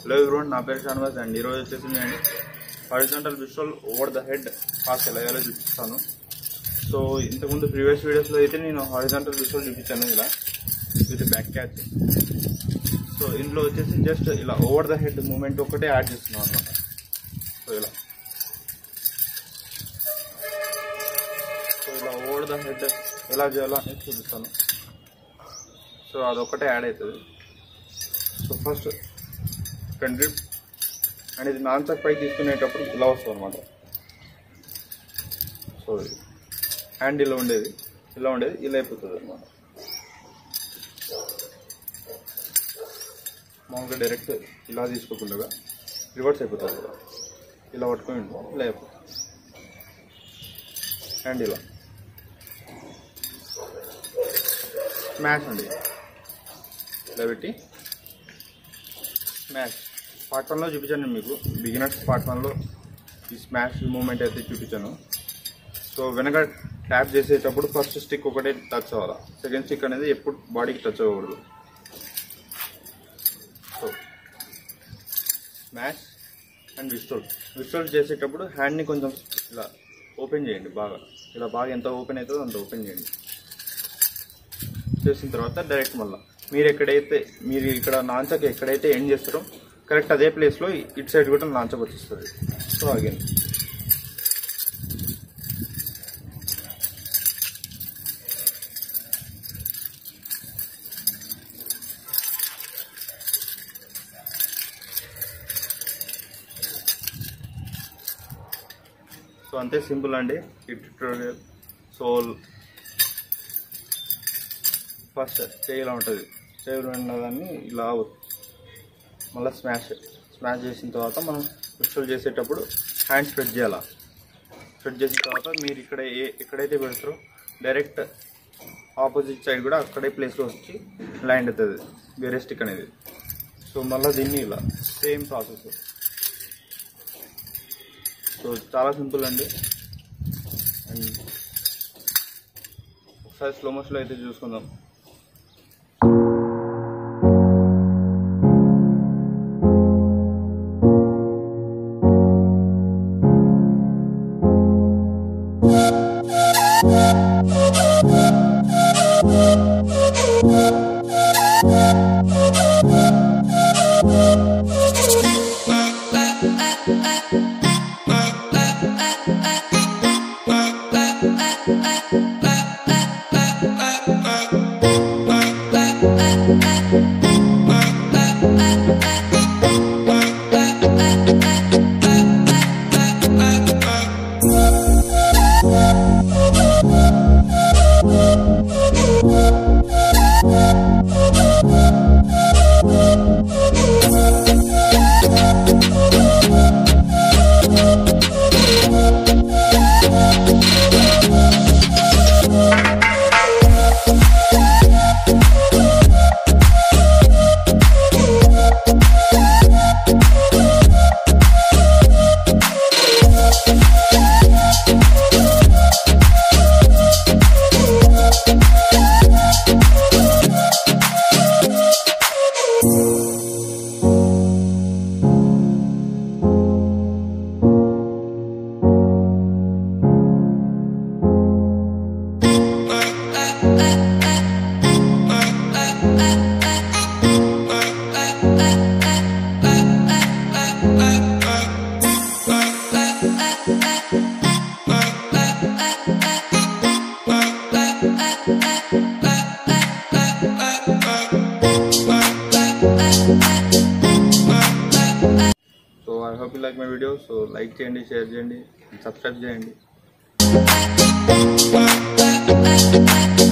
hello everyone నా పేరు షాన్వాస్ and ఈరోజు వచ్చేసి నేను horizontal visual over the head pass ఎలా వేయాలో చూపిస్తాను సో ఇంతకుముందు ప్రీవియస్ వీడియోస్లో అయితే నేను హారిజాంటల్ విజువల్ చూపించాను ఇలా విత్ బ్యాక్ క్యాచ్ సో ఇందులో వచ్చేసి జస్ట్ ఇలా ఓవర్ ద హెడ్ మూమెంట్ ఒకటే యాడ్ చేస్తున్నాం అనమాట సో ఇలా సో ఇలా ఓవర్ ద హెడ్ ఎలా చేయాలో అనేది చూపిస్తాను సో అదొక్కటే యాడ్ అవుతుంది so first front grip and ఇది నాన్ చక్ పై తీసుకునేటప్పుడు ఇలా వస్తుంది అనమాట సో హ్యాండ్ ఇలా ఉండేది ఇలా ఉండేది ఇలా అయిపోతుంది అనమాట మామూలుగా డైరెక్ట్ ఇలా తీసుకోకుండా రివర్స్ అయిపోతుంది కూడా ఇలా పట్టుకొని ఉంటాం ఇలా అయిపోతుంది హ్యాండ్ ఇలా స్మాష్ అండి ఇలా పెట్టి స్మాష్ పార్ట్ వన్లో చూపించాను నేను మీకు బిగినర్స్ పార్ట్ వన్లో ఈ స్మాష్ మూమెంట్ అయితే చూపించాను సో వెనక ట్యాప్ చేసేటప్పుడు ఫస్ట్ స్టిక్ ఒకటే టచ్ అవ్వాలి సెకండ్ స్టిక్ అనేది ఎప్పుడు బాడీకి టచ్ అవ్వకూడదు సో స్మాష్ అండ్ విస్టోల్ విస్టోల్ చేసేటప్పుడు హ్యాండ్ని కొంచెం ఇలా ఓపెన్ చేయండి బాగా ఇలా బాగా ఎంత ఓపెన్ అవుతుందో అంత ఓపెన్ చేయండి చేసిన తర్వాత డైరెక్ట్ మళ్ళీ మీరు ఎక్కడైతే మీరు ఇక్కడ నాంచకి ఎక్కడైతే ఎండ్ చేస్తారో కరెక్ట్ అదే ప్లేస్లో ఇటు సైడ్ కూడా నాంచకు వచ్చేస్తుంది సో అగైన్ సో అంతే సింపుల్ అండి ఈ ట్యూటోరియల్ సో ఫస్ట్ చేయి ఇలా ఉంటుంది చేయి ఉన్నదాన్ని ఇలా మళ్ళీ స్మాష్ స్మాష్ చేసిన తర్వాత మనం విషువల్ చేసేటప్పుడు హ్యాండ్ స్ప్రెడ్ చేయాలా స్ప్రెడ్ చేసిన తర్వాత మీరు ఇక్కడ ఏ ఎక్కడైతే పెడతారో డైరెక్ట్ ఆపోజిట్ సైడ్ కూడా అక్కడే ప్లేస్లో వచ్చి ల్యాండ్ అవుతుంది వేరే స్టిక్ అనేది సో మళ్ళీ దీన్ని ఇలా సేమ్ ప్రాసెస్ సో చాలా సింపుల్ అండి అండ్ ఒకసారి స్లో మోషన్లో అయితే చూసుకుందాం so I hope you like my video so like చేయండి షేర్ చేయండి సబ్స్క్రైబ్ చేయండి